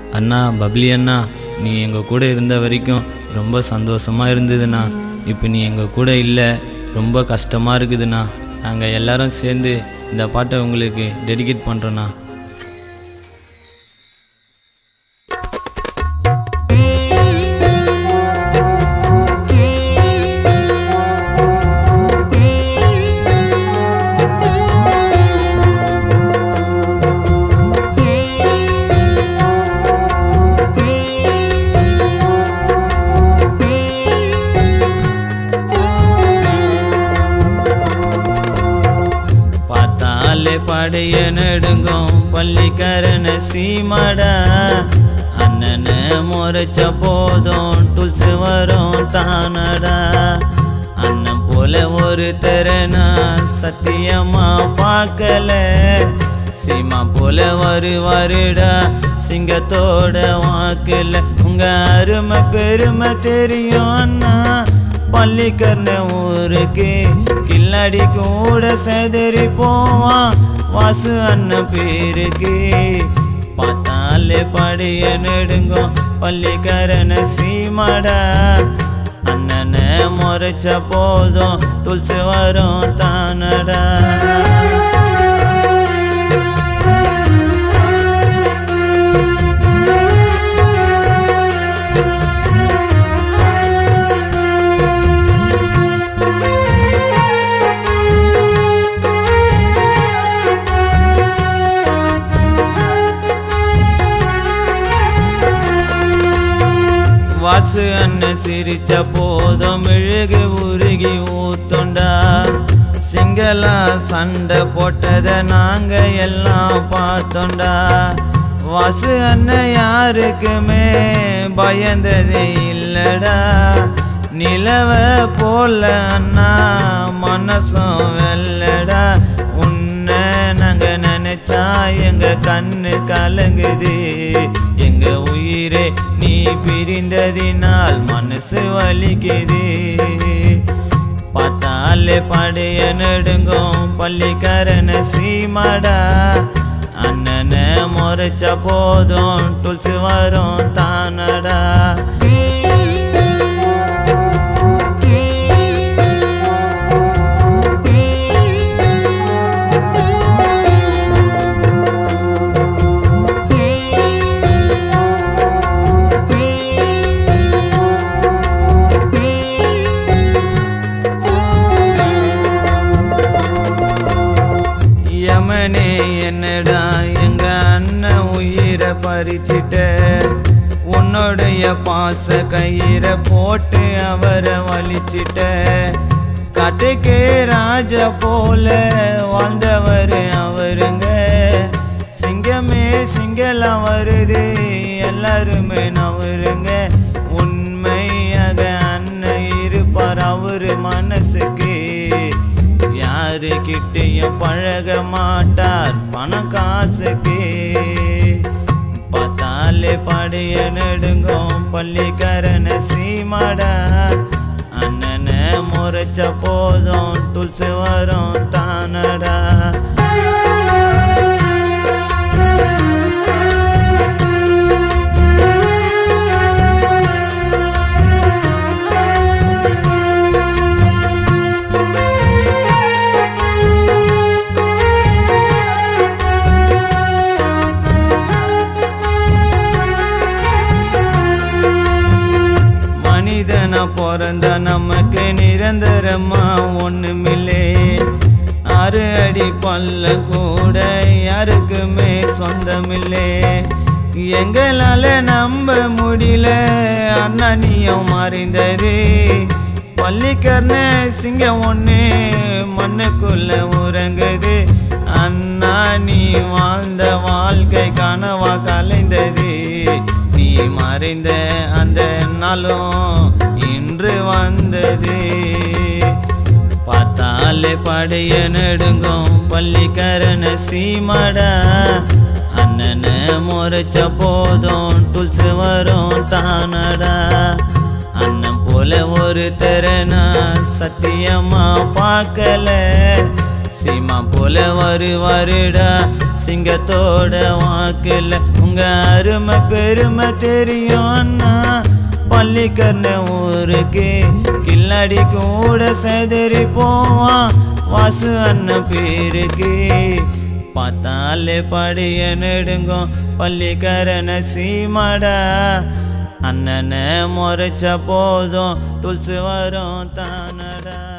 அண்ணா bubbly அண்ணா நீ எங்கள் கூட இருந்த வரைக்கும் ரொம்ப சந்தோஷமாக இருந்ததுண்ணா இப்போ நீ எங்கள் கூட இல்லை ரொம்ப கஷ்டமாக இருக்குதுண்ணா நாங்கள் எல்லாரும் சேர்ந்து இந்த பாட்டை உங்களுக்கு டெடிகேட் பண்ணுறோண்ணா பார்த்தாலே படைய நெடுங்கும் பள்ளிக்கரண சீமாடா அண்ணனை முறைச்ச போதும் டூல்ஸ் வரும் தானடா அண்ணன் போல ஒரு தரனா சத்தியமா பார்க்கல சீமா போல வருவாருடா சிங்கத்தோட வாக்குல உங்க அருமை பெருமை தெரியும் அண்ணா பள்ளிக்கரண ஊருக்கு கில்லாடி கூட செதறி போவான் வாசு அண்ணன் பேருக்கு பார்த்தாலே படைய நெடுங்கும் பள்ளிக்கரண சீமாடா அண்ணனை முறைச்ச போதும் துளசி வரும் தானடா வாசு அண்ணன் சிரிச்ச போதும் மெழுகு உருகி ஊத்துண்டா சிங்களா சண்டை போட்டத நாங்க எல்லாம் பார்த்தோண்டா வாசு அண்ணன் யாருக்குமே பயந்ததே இல்லடா நிலவ போல அண்ணா மனசும் வெல்லடா உன்னை நாங்க நினைச்சா எங்க கண்ணு கலங்குது எங்க உயிரே நீ பிரிந்ததினால் மனசு வலிக்குது பார்த்தாலே படைய நெடுங்கும் பள்ளிக்கரண சீமாடா அண்ணனை முறைச்ச போதும் துளசி வரும் தானடா யமனே என்னடா எங்க அண்ணன் உயிரை பறிச்சிட்ட உன்னுடைய பாச கயிறை போட்டு அவரை வலிச்சிட்ட கட்டுக்கே ராஜா போல வாழ்ந்தவர் அவருங்க சிங்கமே சிங்கலாம் வருது எல்லாருமே நவருங்க உண்மையாக அண்ணன் இருப்பார் அவரு மனசுக்கு யாரு கிட்டேயும் பழக மாட்டார் பணம் காசுக்கு பார்த்தாலே படைய நெடுங்கும் பள்ளிக்கரண சீமாடா அண்ணனை முறைச்ச போதும் துளசி வரும் தானடா மனிதனா பிறந்த நமக்கு நிரந்தரமா ஒண்ணுமில்லே ஆறு அடி பல்ல கூட யாருக்குமே சொந்தமில்லே எங்களால நம்ப முடியல அண்ணா நீயும் மறைந்தது பள்ளிக்கர்ண சிங்கம் ஒண்ணு மண்ணுக்குள்ள உறங்குது அண்ணா நீ வாழ்ந்த வாழ்க்கை கனவா கலைந்தது நீ மறைந்த அந்த நாளும் இன்று வந்தது பார்த்தாலே படைய நெடுங்கும் பள்ளிக்கரண சீமாடா அண்ணனை முறைச்ச போதும் துளசி வரும் தானடா அண்ணன் போல ஒரு தரனா சத்தியமா பார்க்கல சீமா போல வருவாருடா சிங்கத்தோட வாக்குல உங்க அருமை பெருமை தெரியும் அண்ணா பள்ளிக்கர்ண ஊருக்கு கில்லாடி கூட செதறி போவான் வாசு அண்ணன் பேருக்கு பார்த்தாலே படிய நெடுங்கும் பள்ளிக்கரண சீமாடா அண்ணனை முறைச்ச போதும் துளசி வரும் தானடா